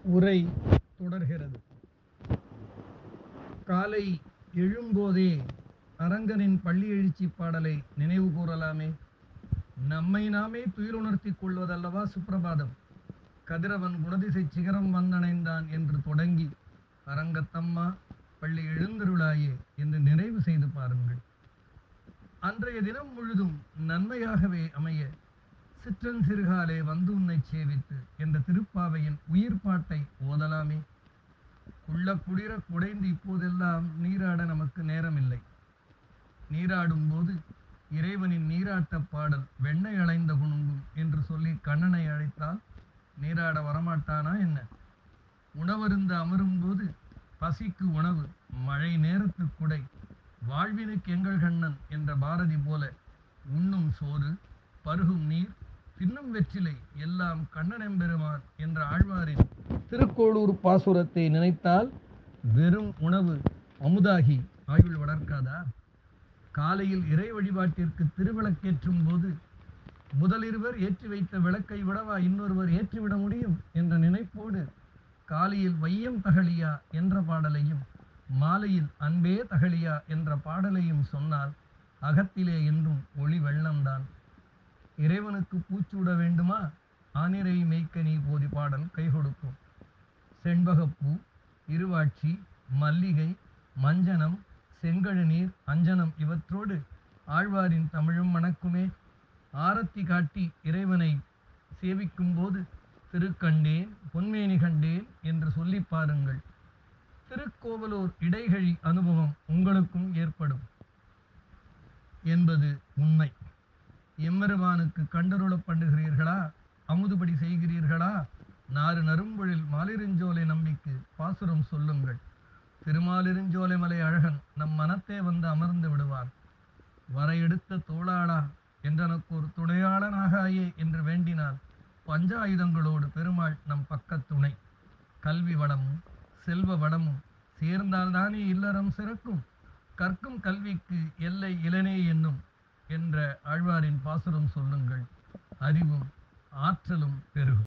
உரை தொடர்கிறது காலை எழும்போதே அரங்கனின் பள்ளி எழுச்சி பாடலை நினைவு கூறலாமே நம்மை நாமே துயிலுணர்த்திக் கொள்வதல்லவா சுப்பிரபாதம் கதிரவன் குணதிசை சிகரம் வந்தணைந்தான் என்று தொடங்கி அரங்கத்தம்மா பள்ளி எழுந்தருளாயே என்று நிறைவு செய்து பாருங்கள் அன்றைய தினம் முழுதும் நன்மையாகவே அமைய சிற்றன் சிறுகாலே வந்து உன்னை சேவித்து என்ற திருப்பாவையின் உயிர் பாட்டை ஓதலாமே குள்ள குளிர குடைந்து இப்போதெல்லாம் நீராட நமக்கு நேரமில்லை நீராடும் போது இறைவனின் நீராட்ட பாடல் வெண்ணெய் அலைந்த குணுங்கும் என்று சொல்லி கண்ணனை அழைத்தால் நீராட வரமாட்டானா என்ன உணவருந்த அமரும் போது பசிக்கு உணவு மழை நேரத்து குடை வாழ்வினுக்கு எங்கள் கண்ணன் என்ற பாரதி போல உண்ணும் சோறு பருகும் நீர் தின்னும் வெற்றிலை எல்லாம் கண்ணனெம்பெருமான் என்ற ஆழ்வாரின் திருக்கோளூர் பாசுரத்தை நினைத்தால் வெறும் உணவு அமுதாகி ஆயுள் வளர்க்காதா காலையில் இறை வழிபாட்டிற்கு திருவிளக்கேற்றும் போது முதலிருவர் ஏற்றி வைத்த விளக்கை விடவா இன்னொருவர் ஏற்றிவிட முடியும் என்ற நினைப்போடு காலையில் வையம் தகழியா என்ற பாடலையும் மாலையில் அன்பே தகழியா என்ற பாடலையும் சொன்னால் அகத்திலே என்றும் ஒளி வெள்ளம்தான் இறைவனுக்கு பூச்சூட வேண்டுமா ஆனிரை மேய்க்க நீ போதி பாடல் கை கொடுக்கும் செண்பகப்பூ இருவாட்சி மல்லிகை மஞ்சனம் செங்கழுநீர் அஞ்சனம் இவற்றோடு ஆழ்வாரின் தமிழும் மணக்குமே ஆரத்தி காட்டி இறைவனை சேவிக்கும் போது திருக்கண்டேன் பொன்மேனி கண்டேன் என்று சொல்லி பாருங்கள் திருக்கோவலூர் இடைகழி அனுபவம் உங்களுக்கும் ஏற்படும் என்பது உண்மை எம்பெருமானுக்கு கண்டருளப் பண்ணுகிறீர்களா அமுதுபடி செய்கிறீர்களா நாறு நறும்பொழில் மாலிருஞ்சோலை நம்பிக்கு பாசுரம் சொல்லுங்கள் திருமாலிருஞ்சோலை மலை அழகன் நம் மனத்தே வந்து அமர்ந்து விடுவான் வர எடுத்த தோளாளா என்றனக்கு ஒரு துணையாளனாகாயே என்று வேண்டினால் பஞ்சாயுதங்களோடு பெருமாள் நம் பக்கத்துணை கல்வி வளமும் செல்வ வளமும் சேர்ந்தால்தானே இல்லறம் சிறக்கும் கற்கும் கல்விக்கு எல்லை இளனே என்னும் என்ற ஆழ்வாரின் பாசுரம் சொல்லுங்கள் அறிவும் ஆற்றலும் பெருகும்